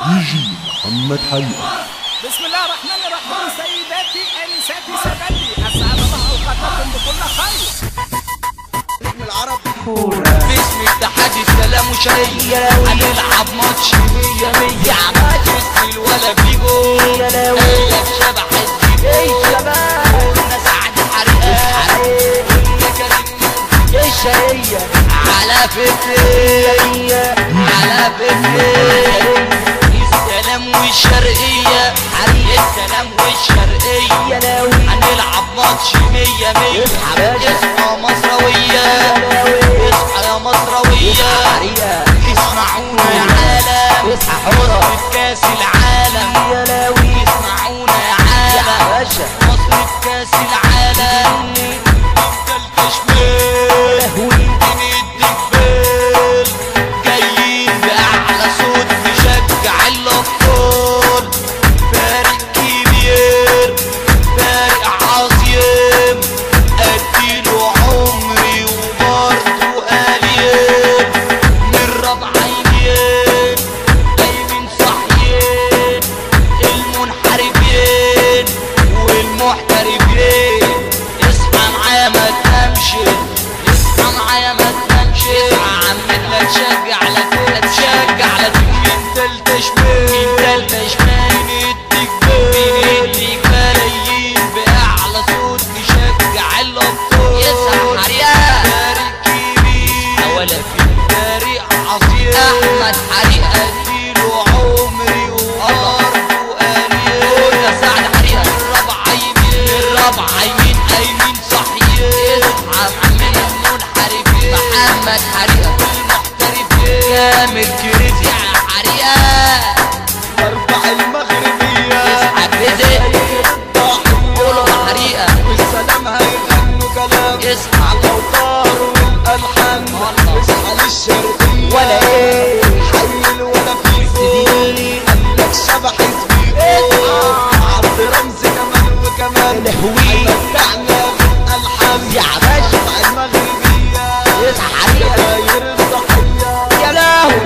يجي محمد حقيقة بسم الله الرحمن الرحيم سيداتي انساتي سادتي اسعد الله اوقاتكم بكل خير باسم اتحاد السلام وشرية هنلعب ماتش مية مية عماد باسم الولا بيجو قالك شبح الزبيب قلنا سعد حرقان يا كريم الشهية على فكرة على فكرة السلام والشرقية السلام والشرقية هنلعب ماتش مية مية اصحى مصروية اصحى يا مصروية اسمعونا يا عالم مصر في كاس العالم اسمعونا يا عالم مصر في كاس العالم نفضل تشمال ندي جبال جايين بأعلى صوت نشجع الأبطال فارق كبير فارق عظيم أديله عمري وبرضه قليل من ربعين دايمين صاحيين المنحرفين والمحترفين اصحى معايا ما تنامش اصحى معايا ما تنامش عمال لا تشجع لا لا تشجع لا مين تالتة شمال مين تالتة شمال مين اديك بال مين اديك ملايين بأعلى صوت نشجع الأبطال يسعى حريقة فارق كبير ولا في فارق عظيم أحمد حريقة اديله عمري وأرضه قليل قلنا سعد حريقة الرابعة يمين الرابعة يمين أيمين صحيح اصحى محمد المنحرفين محمد حريقة المحترفين كامل كريزي حريقة واربع المغربية اصحى كريزي قولوا حريقة والسلام هيغنوا كلام اصحى الأوتار والألحان والله. اصحى للشرقية ولا ايه حي ولا فيكو قالك شبح زبيكو عبد رمزي كمان وكمان لهوي. هيمتعنا بالألحان يا باشا. واربع المغربية اصحى حريقة داير الضحية يا لهوي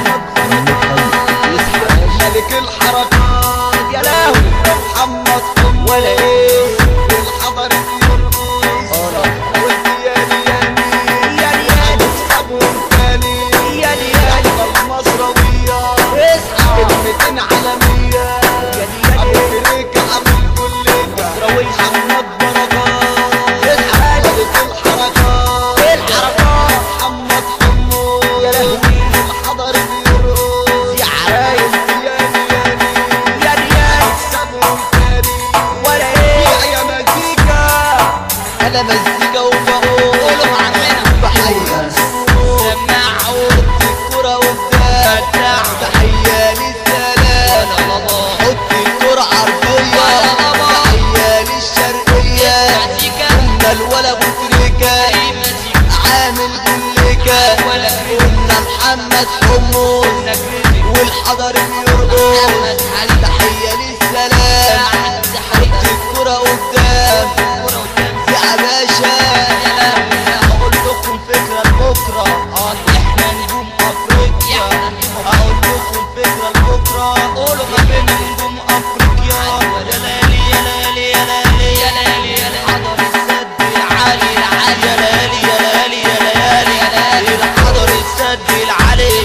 ملك الحركات يا لهوي محمد قم ولا ايه الحضر يرقص والدياني ياني هنكسبهم تاني يلا المصروية كلمتين عالمية أبو فريك عامل كل محمد بركات ملك الحركات محمد حمو الحضر بيرقص يا عرايس والدياني ياني هنكسبهم تاني ولا ايه يا مزيكا انا مزيكا وبقول عمنا تحية سمعوا الكرة وبدأ تحية للسلام حط الكرة عرضية تحية للشرقية قلنا الولا ابو تريكة عامل قلكة قلنا محمد حمص والحضر بيرقص تحية للسلام حط الكرة قدام يا باشا اقول لكم فكرة لبكرة احنا نجوم افريقيا اقول لكم فكرة لبكرة قولوا غبنا نجوم افريقيا يا ليالي يا ليالي يا ليالي يا ليالي يا ليالي حضر السد العالي العالي يا ليالي يا ليالي يا ليالي يا ليالي حضر السد العالي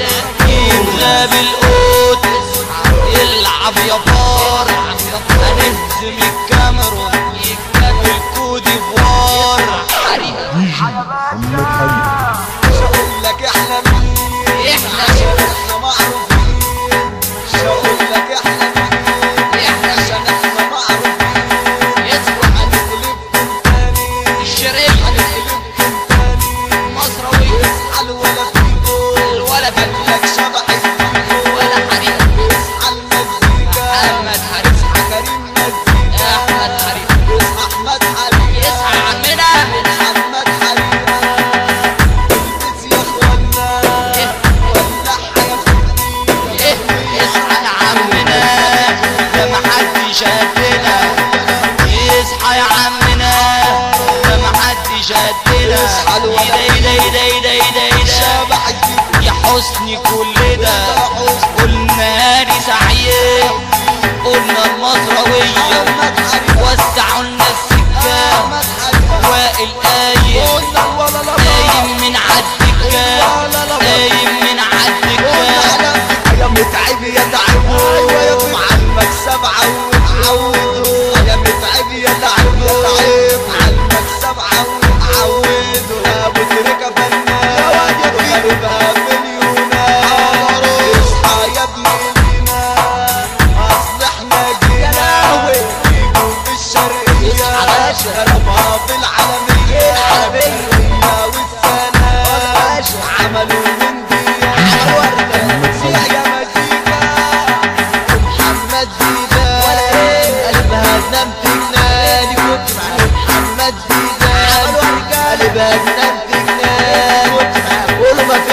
يغاب القوت يلعب يا فار هنهزم الكاميرون والكود ديفوار يجي محمد حقيقة مش هقول لك احنا مين إحنا. عشان احنا معروفين مش هقول لك احنا مين إحنا. عشان احنا معروفين يصبح هنقلبكم تاني الشريك هنقلبكم تاني مصروي اصحى ولا فيكو الولد لك شبح فيكو ولا حريق اصحى المزيكا محمد حريق اصحى كريم مزيكا أحمد حريق اصحى احمد حريق يصحى عمنا محمد حريق البس يا اخوانا ولعها يا اخواني إيه اصحى يا عمنا ده محدش قدنا اصحى يا عمنا ده محدش قدنا اصحى الولد. ايدا ايدا ايدا ايدا ايدا ايدا شبح الزيت يا حسن حسني كل ده قلنا هاني سعيد قلنا المصروية وسعوا لنا السكة وائل قايم قايم من عالدكة قايم من عالدكة يا متعب يا تعبوا مع المكسب عود عودوا يا متعب يا تعبوا مع المكسب عود عودوا يا مدركة فنان غالبها مليونات اصحى يا ابن الإيمان اصل احنا جينا نيجوا في الشرقية غربها في العالمية الرية والسلام عملوا من دي يا مزيكا محمد زيدان قلبها تنام تجنان محمد زيدان قلبها تنام تجنان قول ما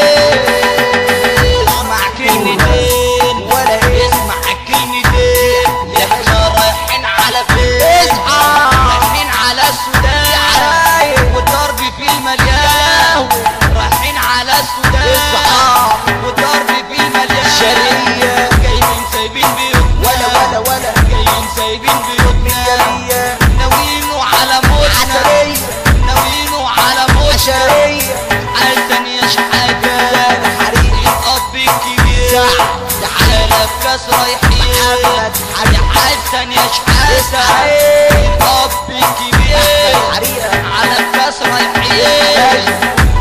فهمتش اسمع كلمتين ولا اسمع كلمتين احنا رايحين على فين اصحى. رايحين على السودان والضرب في المليان رايحين على السودان اصحى. والضرب في المليان شرقية. جايين سايبين بيوتنا ولا ولا ولا جايين سايبين بيوتنا مية. ناويينه على موتنا عسلية. ناويينه على موتنا عشرية عايزة يا شحاتة حريق. الأب الكبير سعد. على كاس رايحين محمد حريق. يا حسن يا شحاتة حريق. الأب الكبير حريقة. على كاس رايحين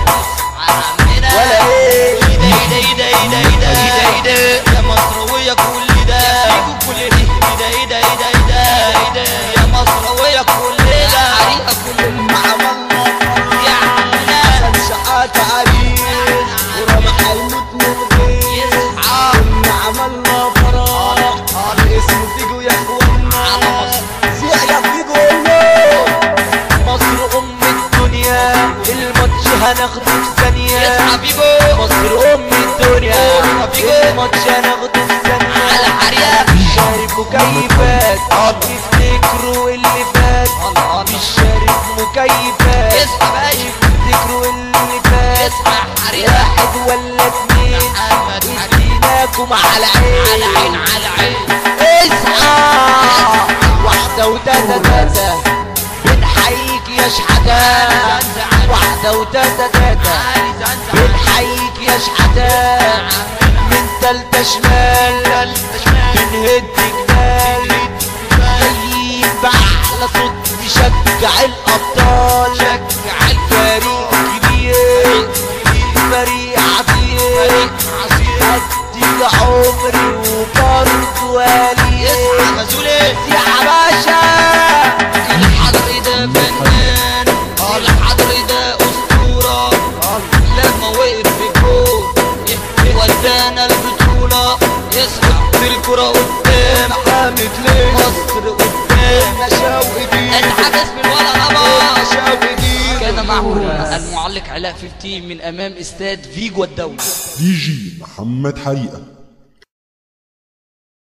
عمنا ولا ايه ايده ايده ايده ايده ايده ايده يا مصروية كل ده كل ده ايده ايده ايده ايده ايده يا مصروية كل ده حريقة كل مع الله يا عمنا شقات عريس ورمح الموت من غير يصحى كنا عملنا فرح الاسم فيجو يا اخوانا على مصر. زيع يا فيجو الله مصر ام الدنيا الماتش هناخده في ثانية يصحى بيجو مصر ام الدنيا الماتش هناخده في ثانية على حريقة شارب مكيفات يفتكروا اللي فات مش شارب مكيفات اصحى باشا يفتكروا اللي فات اصحى حريقة واحد ولا اتنين محمد حريقة اديناكم على على عين عين على عين اصحى واحدة وتاتا تاتا بنحييك يا شحتان واحدة وتاتا تاتا بنحييك يا شحتان من تالتة شمال بنهد جبال جايين بأحلى صوت نشجع الأبطال شجع الفريق كبير فريق عظيم أدي عمري وبرضه ولي اصحى غزولي يا باشا الحضر ده فنان الحضر ده أسطورة لما وقف في الجول ودانا البطولة يسحب في الكرة قدام حامد ليه مصر قدام مشاوي دي الحدث بالولا نبا مشاوي دي كان معه المعلق علاء 15 من أمام استاد فيجو الدولي دي جي محمد حريقة